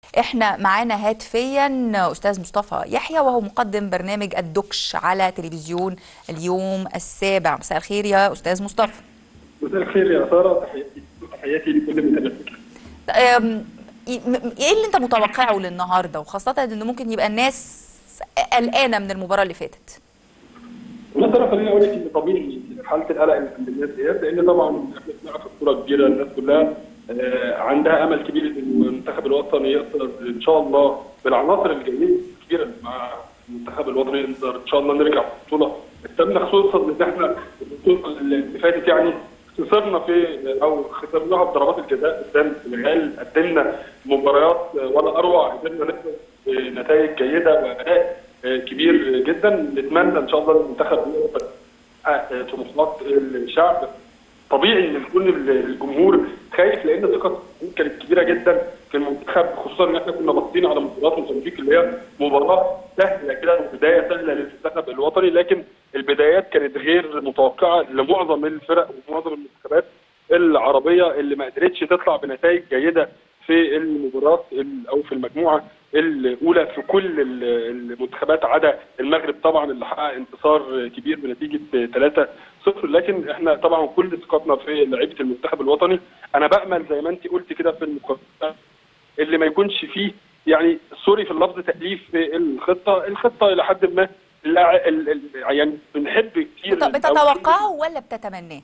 احنا معانا هاتفيا استاذ مصطفى يحيى وهو مقدم برنامج الدكش على تلفزيون اليوم السابع مساء الخير يا استاذ مصطفى مساء الخير يا ساره تحياتي تحياتي لكل متابعيك أم، ايه اللي انت متوقعه للنهارده وخاصه ان ممكن يبقى الناس قلقانه من المباراه اللي فاتت والله ترى خليني اقول لك ان طبيعي حاله القلق اللي عند الناس ديت لان طبعا احنا بنلعب في بطوله كبيره الناس كلها آه، عندها امل كبير ان المنتخب الوطني يقدر ان شاء الله بالعناصر الجايين الكبيره مع المنتخب الوطني نقدر ان شاء الله نرجع في البطوله الثامنه خصوصا ان احنا البطوله اللي فاتت يعني خسرنا في او خسرناها بضربات الجزاء قدام السنغال قدمنا مباريات ولا اروع قدرنا نكسب بنتائج جيده واداء كبير جدا نتمنى ان شاء الله المنتخب يقدر يحقق طموحات الشعب طبيعي ان يكون الجمهور خايف لان ثقه الجمهور كانت كبيره جدا في المنتخب خصوصا ان احنا كنا باصين على مباراه موزمبيق اللي هي مباراه سهله كده وبدايه سهله للمنتخب الوطني لكن البدايات كانت غير متوقعه لمعظم الفرق ومعظم المنتخبات العربيه اللي ما قدرتش تطلع بنتائج جيده في المباراه او في المجموعه الاولى في كل المنتخبات عدا المغرب طبعا اللي حقق انتصار كبير بنتيجه 3 0 لكن احنا طبعا كل ثقتنا في لعيبه المنتخب الوطني انا بامل زي ما انت قلت كده في المقدمه اللي ما يكونش فيه يعني سوري في اللفظ تاليف في الخطه الخطه الى حد ما لا يعني بنحب كتير بتتوقعه ولا بتتمناه؟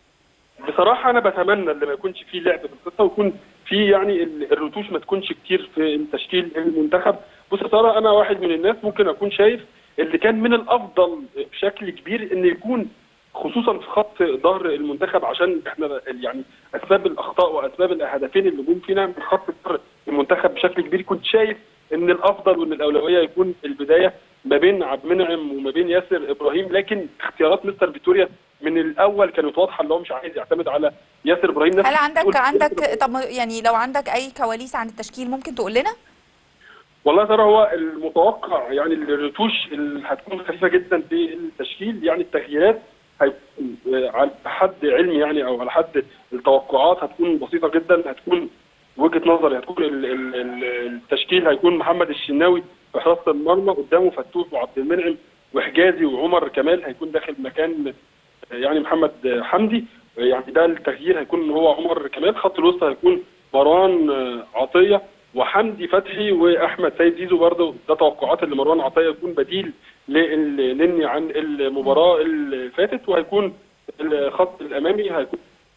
بصراحه انا بتمنى ان ما يكونش فيه لعب في الخطه ويكون في يعني الرتوش ما تكونش كتير في تشكيل المنتخب بص يا ساره انا واحد من الناس ممكن اكون شايف اللي كان من الافضل بشكل كبير ان يكون خصوصا في خط ظهر المنتخب عشان احنا يعني اسباب الاخطاء واسباب الهدفين اللي جم فينا من خط ظهر المنتخب بشكل كبير كنت شايف ان الافضل وان الاولويه يكون البدايه ما بين عبد المنعم وما بين ياسر ابراهيم لكن اختيارات مستر فيتوريا من الاول كانت واضحه ان هو مش عايز يعتمد على ياسر ابراهيم هل عندك عندك طب يعني لو عندك اي كواليس عن التشكيل ممكن تقول لنا؟ والله ترى هو المتوقع يعني الرتوش اللي هتكون خفيفه جدا في التشكيل يعني التغييرات هيكون على حد علمي يعني او على حد التوقعات هتكون بسيطه جدا هتكون وجهه نظري هتكون ال ال ال التشكيل هيكون محمد الشناوي في حراسه المرمى قدامه فتوح وعبد المنعم وحجازي وعمر كمال هيكون داخل مكان يعني محمد حمدي يعني ده التغيير هيكون ان هو عمر كمال خط الوسط هيكون مروان عطيه وحمدي فتحي واحمد سيد زيزو برضه ده توقعات ان مروان عطيه يكون بديل للنني عن المباراه اللي فاتت وهيكون الخط الامامي هيكون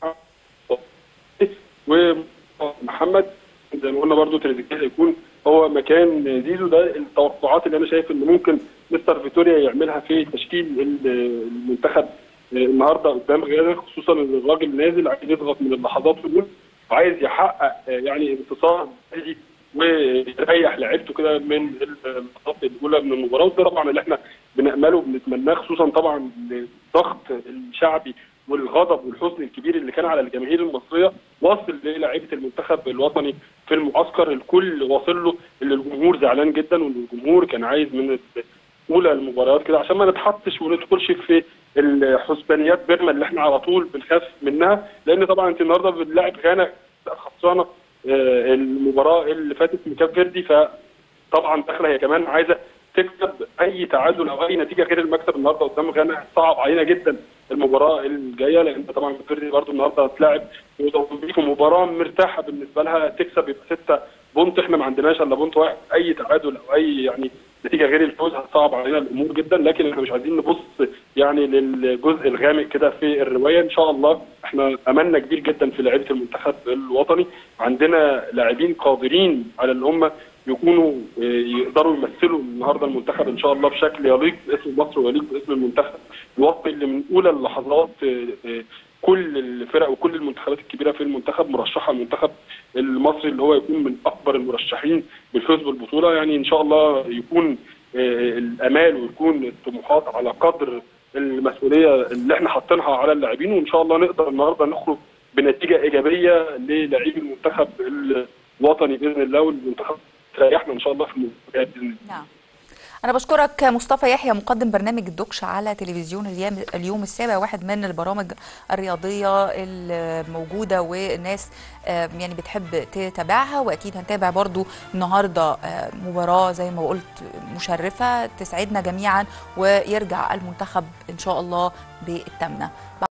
ومحمد زي ما قلنا برضه تريزيجيه هيكون هو مكان زيزو ده التوقعات اللي انا شايف ان ممكن مستر فيتوريا يعملها في تشكيل المنتخب النهارده قدام غانا خصوصا ان الراجل نازل عايز يضغط من اللحظات دول وعايز يحقق يعني انتصار ويريح لعيبته كده من اللحظات الاولى من المباراه وده طبعا اللي احنا بنامله وبنتمناه خصوصا طبعا الضغط الشعبي والغضب والحزن الكبير اللي كان على الجماهير المصريه واصل للاعيبه المنتخب الوطني في المعسكر الكل واصل له اللي الجمهور زعلان جدا وان الجمهور كان عايز من اولى المباريات كده عشان ما نتحطش وندخلش في الحسبانيات بيرما اللي احنا على طول بنخاف منها لان طبعا انت النهارده بنلاعب غانا خسرانه المباراه اللي فاتت من كاب فيردي فطبعا داخله هي كمان عايزه تكسب اي تعادل او اي نتيجه غير المكسب النهارده قدام غانا صعب علينا جدا المباراه الجايه لان طبعا كاب فيردي برده النهارده هتلاعب موزمبيق مباراه مرتاحه بالنسبه لها تكسب يبقى 6 بونت احنا ما عندناش الا بونت واحد اي تعادل او اي يعني نتيجه غير الفوز هتصعب علينا الامور جدا لكن احنا مش عايزين نبص يعني للجزء الغامق كده في الروايه ان شاء الله احنا املنا كبير جدا في لعيبه المنتخب الوطني عندنا لاعبين قادرين على ان هم يكونوا يقدروا يمثلوا النهارده المنتخب ان شاء الله بشكل يليق باسم مصر ويليق باسم المنتخب الوطني اللي من اولى اللحظات كل الفرق وكل المنتخبات الكبيره في المنتخب مرشحه المنتخب المصري اللي هو يكون من اكبر المرشحين بالفوز بالبطوله يعني ان شاء الله يكون الامال ويكون الطموحات على قدر المسؤوليه اللي احنا حاطينها على اللاعبين وان شاء الله نقدر النهارده نخرج بنتيجه ايجابيه للاعبي المنتخب الوطني باذن الله والمنتخب تريحنا ان شاء الله في المباريات باذن الله. نعم. أنا بشكرك مصطفى يحيى مقدم برنامج الدكش على تلفزيون اليوم, اليوم السابع واحد من البرامج الرياضية الموجودة والناس يعني بتحب تتابعها وأكيد هنتابع برضو النهاردة مباراة زي ما قلت مشرفة تسعدنا جميعا ويرجع المنتخب إن شاء الله بالتامنة